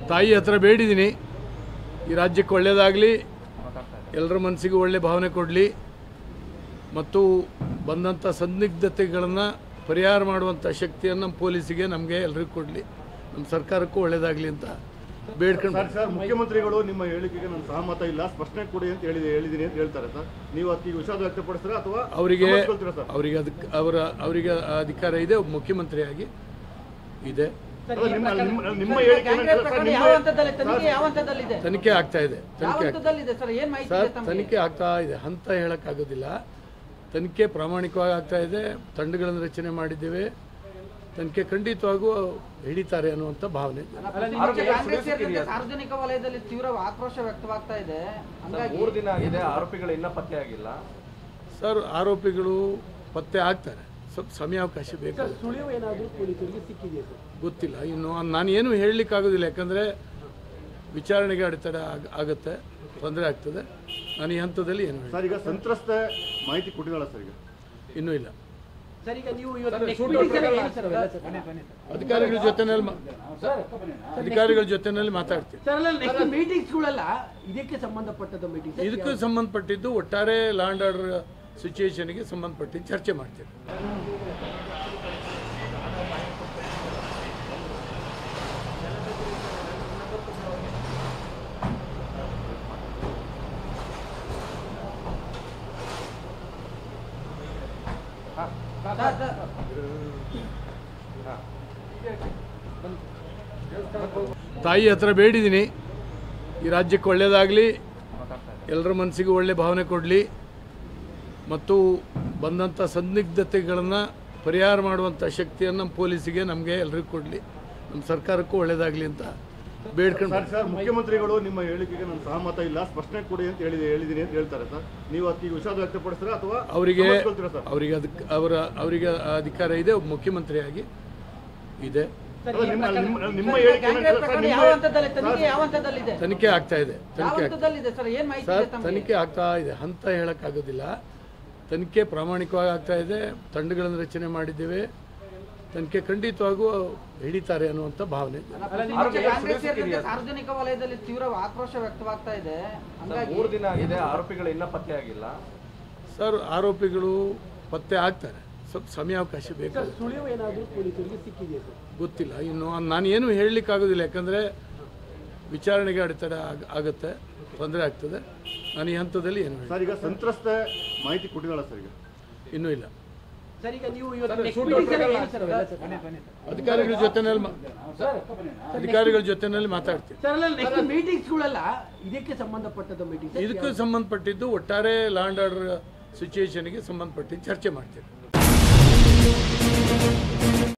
ತಾಯಿ ಹತ್ರ ಬೇಡಿದ್ದೀನಿ ಈ ರಾಜ್ಯಕ್ಕೆ ಒಳ್ಳೆಯದಾಗಲಿ ಎಲ್ಲರ ಮನಸ್ಸಿಗೂ ಒಳ್ಳೆ ಭಾವನೆ ಕೊಡಲಿ ಮತ್ತು ಬಂದಂಥ ಸಂದಿಗ್ಧತೆಗಳನ್ನು ಪರಿಹಾರ ಮಾಡುವಂಥ ಶಕ್ತಿಯನ್ನು ನಮ್ಮ ಪೊಲೀಸಿಗೆ ನಮಗೆ ಎಲ್ರಿಗೂ ಕೊಡಲಿ ನಮ್ಮ ಸರ್ಕಾರಕ್ಕೂ ಒಳ್ಳೆಯದಾಗಲಿ ಅಂತ ಬೇಡ್ಕೊಂಡು ಸರ್ ಸರ್ ಮುಖ್ಯಮಂತ್ರಿಗಳು ನಿಮ್ಮ ಹೇಳಿಕೆಗೆ ನಾನು ಸಹಮತ ಇಲ್ಲ ಸ್ಪಷ್ಟನೆ ಕೊಡಿ ಅಂತ ಹೇಳಿದೆ ಹೇಳಿದ್ದೀನಿ ಅಂತ ಹೇಳ್ತಾರೆ ಸರ್ ನೀವು ಅದಕ್ಕೆ ವಿಷಾದ ವ್ಯಕ್ತಪಡಿಸ್ತೀರಾ ಅಥವಾ ಅವರಿಗೆ ಸಮರ್ಥಿಸ್ಕೊಳ್ತೀರಾ ಸರ್ ಅವರಿಗೆ ಅದಕ್ಕೆ ಅವರ ಅವರಿಗೆ ಅಧಿಕಾರ ಇದೆ ಒಬ್ಬ ಮುಖ್ಯಮಂತ್ರಿಯಾಗಿ ಇದೆ ಅಲ್ಲ, ನಿಮ್ಮ ನಿಮ್ಮ- ನಿಮ್ಮ ಸರ್, ಹೇಳಿಕೆ ಕಾಂಗ್ರೆಸ್ ಸರ್, ಪ್ರಕರಣ ನಿಮ್ಮ- ಯಾವ ಹಂತದಲ್ಲಿ ತನಿಖೆ ಯಾವ ಹಂತದಲ್ಲಿದೆ ತನಿಖೆ ಆಗ್ತಾ ಇದೆ ಯಾವ ತನಿಖೆ ಆಗ್ತಾ ಹಂತದಲ್ಲಿದೆ ಸರ್ ಏನ್ ಮಾಹಿತಿ ಸರ್ ಇದೆ ತಮಗೆ ತನಿಖೆ ಆಗ್ತಾ ಇದೆ ಹಂತ ಹೇಳೋಕ್ಕಾಗೋದಿಲ್ಲ ತನಿಖೆ ಪ್ರಾಮಾಣಿಕವಾಗಿ ಆಗ್ತಾ ಇದೆ ತಂಡಗಳನ್ನು ರಚನೆ ಮಾಡಿದ್ದೇವೆ ತನಿಖೆ ಖಂಡಿತವಾಗೂ ಹಿಡಿತಾರೆ ಅನ್ನುವಂಥ ಭಾವನೆ ಇದೆ. ಪ್ರತಿಪಕ್ಷ ಕಾಂಗ್ರೆಸ್ ಸೇರಿದಂತೆ ಸಾರ್ವಜನಿಕ ವಲಯದಲ್ಲಿ ತೀವ್ರ ಆಕ್ರೋಶ ವ್ಯಕ್ತವಾಗ್ತಾ ಇದೆ ಹಂಗಾಗಿ ಮೂರು ದಿನ ಆಗಿದೆ ಆರೋಪಿಗಳು ಇನ್ನೂ ಪತ್ತೆ ಆಗಿಲ್ಲ ಸರ್ ಆರೋಪಿಗಳು ಪತ್ತೆ ಆಗ್ತಾರೆ ಸ್ವಲ್ಪ ಸಮಯಾವಕಾಶ ಬೇಕಾಗುತ್ತೆ ಸುಳಿವು ಏನಾದರೂ ಪೊಲೀಸರಿಗೆ ಸಿಕ್ಕಿದೆಯಾ ಸರ್ ಗೊತ್ತಿಲ್ಲ ಇನ್ನು ನಾನು ಏನು ಹೇಳಲಿಕ್ಕಾಗೋದಿಲ್ಲ ಯಾಕಂದರೆ ವಿಚಾರಣೆಗೆ ಅಡೆತಡೆ ಆಗ ಆಗುತ್ತೆ ತೊಂದರೆ ಆಗ್ತದೆ ನಾನು ಈ ಹಂತದಲ್ಲಿ ಏನು ಹೇಳಿ ಸರ್ ಈಗ ಸಂತ್ರಸ್ತೆ ಮಾಹಿತಿ ಕೊಟ್ಟಿದ್ದಾಳ ಸರ್ ಈಗ ಇನ್ನೂ ಇಲ್ಲ ಸರ್ ಈಗ ನೀವು ಇವತ್ತು next meeting ಅಲ್ಲಿ ಏನು ಸರ್ ಅವೆಲ್ಲ ಸರ್ ಅಧಿಕಾರಿಗಳ ಜೊತೆನಲ್ಲಿ ಮಾ- ಅಧಿಕಾರಿಗಳ ಜೊತೆನಲ್ಲಿ ಮಾತಾಡ್ತೀನಿ ಸರ್ ಅಲ್ಲ ನೆಕ್ಸ್ಟ್ ಮೀಟಿಂಗ್ಸ್ಗಳೆಲ್ಲ ಇದಕ್ಕೆ ಸಂಬಂಧಪಟ್ಟದ ಮೀಟಿಂಗ್ ಇದಕ್ಕೂ ಸಂಬಂಧಪಟ್ಟಿದ್ದು ಒಟ್ಟಾರೆ ಲಾಂಡ್ ಆರ್ಡರ್ ಸಿಚುಯೇಷನ್ಗೆ ಸಂಬಂಧಪಟ್ಟಿದ್ದು ಚರ್ಚೆ ಮಾಡ್ತೀನಿ ಸರ್, ಸರ್, ತಾಯಿ ಹತ್ರ ಬೇಡಿದ್ದೀನಿ ಈ ರಾಜ್ಯಕ್ಕೆ ಒಳ್ಳೆಯದಾಗಲಿ ಎಲ್ಲರ ಮನಸ್ಸಿಗೂ ಒಳ್ಳೆ ಭಾವನೆ ಕೊಡಲಿ ಮತ್ತು ಬಂದಂಥ ಸಂದಿಗ್ಧತೆಗಳನ್ನು ಪರಿಹಾರ ಮಾಡುವಂಥ ಶಕ್ತಿಯನ್ನು ನಮ್ಮ ಪೊಲೀಸಿಗೆ ನಮಗೆ ಎಲ್ರಿಗೂ ಕೊಡಲಿ ನಮ್ಮ ಸರ್ಕಾರಕ್ಕೂ ಒಳ್ಳೆಯದಾಗಲಿ ಅಂತ ಬೇಡ್ಕೊಂಡು ಸರ್ ಸರ್ ಮುಖ್ಯಮಂತ್ರಿಗಳು ನಿಮ್ಮ ಹೇಳಿಕೆಗೆ ನಾನು ಸಹಮತ ಇಲ್ಲ ಸ್ಪಷ್ಟನೆ ಕೊಡಿ ಅಂತ ಹೇಳಿದೆ ಹೇಳಿದ್ದೀನಿ ಅಂತ ಹೇಳ್ತಾರೆ ಸರ್ ನೀವು ಅದಕ್ಕೆ ವಿಷಾದ ವ್ಯಕ್ತಪಡಿಸ್ತೀರಾ ಅಥವಾ ಅವರಿಗೆ ಸಮರ್ಥಿಸ್ಕೊಳ್ತೀರಾ ಸರ್ ಅವರಿಗೆ ಅದಕ್ಕೆ ಅವರ ಅವರಿಗೆ ಅಧಿಕಾರ ಇದೆ ಒಬ್ಬ ಮುಖ್ಯಮಂತ್ರಿಯಾಗಿ ಇದೆ ಅಲ್ಲ, ನಿಮ್ಮ ನಿಮ್ಮ ನಿಮ್ಮ ಸರ್, ಹೇಳಿಕೆ ಕಾಂಗ್ರೆಸ್ ಪ್ರಕರಣ ಯಾವ ಹಂತದಲ್ಲಿ ತನಿಖೆ ಯಾವ ಹಂತದಲ್ಲಿದೆ ತನಿಖೆ ಆಗ್ತಾ ಇದೆ ಯಾವ ತನಿಖೆ ಆಗ್ತಾ ಹಂತದಲ್ಲಿದೆ ಸರ್ ಏನ್ ಮಾಹಿತಿ ಸರ್ ಇದೆ ತಮಗೆ ತನಿಖೆ ಆಗ್ತಾ ಇದೆ ಹಂತ ಹೇಳೋಕ್ಕಾಗೋದಿಲ್ಲ ತನಿಖೆ ಪ್ರಾಮಾಣಿಕವಾಗಿ ಆಗ್ತಾ ಇದೆ ತಂಡಗಳನ್ನು ರಚನೆ ಮಾಡಿದ್ದೇವೆ ತನಿಖೆ ಖಂಡಿತವಾಗೂ ಹಿಡಿತಾರೆ ಅನ್ನುವಂಥ ಭಾವನೆ ಇದೆ. ಪ್ರತಿಪಕ್ಷ ಕಾಂಗ್ರೆಸ್ ಸೇರಿದಂತೆ ಸಾರ್ವಜನಿಕ ವಲಯದಲ್ಲಿ ತೀವ್ರ ಆಕ್ರೋಶ ವ್ಯಕ್ತವಾಗ್ತಾ ಇದೆ ಹಂಗಾಗಿ ಮೂರು ದಿನ ಆಗಿದೆ ಆರೋಪಿಗಳು ಇನ್ನೂ ಪತ್ತೆ ಆಗಿಲ್ಲ ಸರ್ ಆರೋಪಿಗಳು ಪತ್ತೆ ಆಗ್ತಾರೆ ಸ್ವಲ್ಪ ಸಮಯಾವಕಾಶ ಬೇಕಾಗುತ್ತೆ ಸುಳಿವು ಏನಾದರೂ ಪೊಲೀಸರಿಗೆ ಸಿಕ್ಕಿದೆಯಾ ಸರ್ ಗೊತ್ತಿಲ್ಲ ಇನ್ನು ನಾನು ಏನು ಹೇಳಲಿಕ್ಕಾಗೋದಿಲ್ಲ ಯಾಕಂದರೆ ವಿಚಾರಣೆಗೆ ಅಡೆತಡೆ ಆಗ ಆಗುತ್ತೆ ತೊಂದರೆ ಆಗ್ತದೆ ನಾನು ಈ ಹಂತದಲ್ಲಿ ಏನು ಹೇಳಿ ಸರ್ ಈಗ ಸಂತ್ರಸ್ತೆ ಮಾಹಿತಿ ಕೊಟ್ಟಿದ್ದಾಳ ಸರ್ ಈಗ ಇನ್ನೂ ಇಲ್ಲ ಸರ್ ಈಗ ನೀವು ಇವತ್ತು next meeting ಅಲ್ಲಿ ಏನು ಸರ್ ಅವೆಲ್ಲ ಸರ್ ಅಧಿಕಾರಿಗಳ ಜೊತೆನಲ್ಲಿ ಮಾ- ಅಧಿಕಾರಿಗಳ ಜೊತೆನಲ್ಲಿ ಮಾತಾಡ್ತೀನಿ ಸರ್ ಅಲ್ಲ ನೆಕ್ಸ್ಟ್ ಮೀಟಿಂಗ್ಸ್ಗಳೆಲ್ಲ ಇದಕ್ಕೆ ಸಂಬಂಧಪಟ್ಟದ ಮೀಟಿಂಗ್ ಇದಕ್ಕೂ ಸಂಬಂಧಪಟ್ಟಿದ್ದು ಒಟ್ಟಾರೆ ಲಾಂಡ್ ಆರ್ಡರ್ ಸಿಚುಯೇಷನ್ಗೆ ಸಂಬಂಧಪಟ್ಟಿದ್ದು ಚರ್ಚೆ ಮಾಡ್ತೀನಿ